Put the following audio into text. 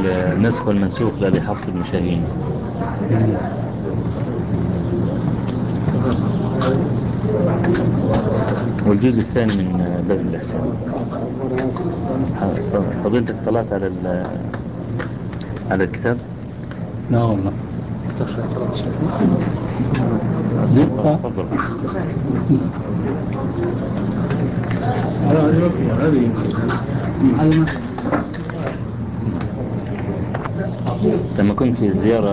النسخ والمنسوخ لدي حفص بن شاهين والجزء الثاني من باب الإحسان فضيلتك طلعت على على الكتاب لا والله تفضل لما كنت في الزيارة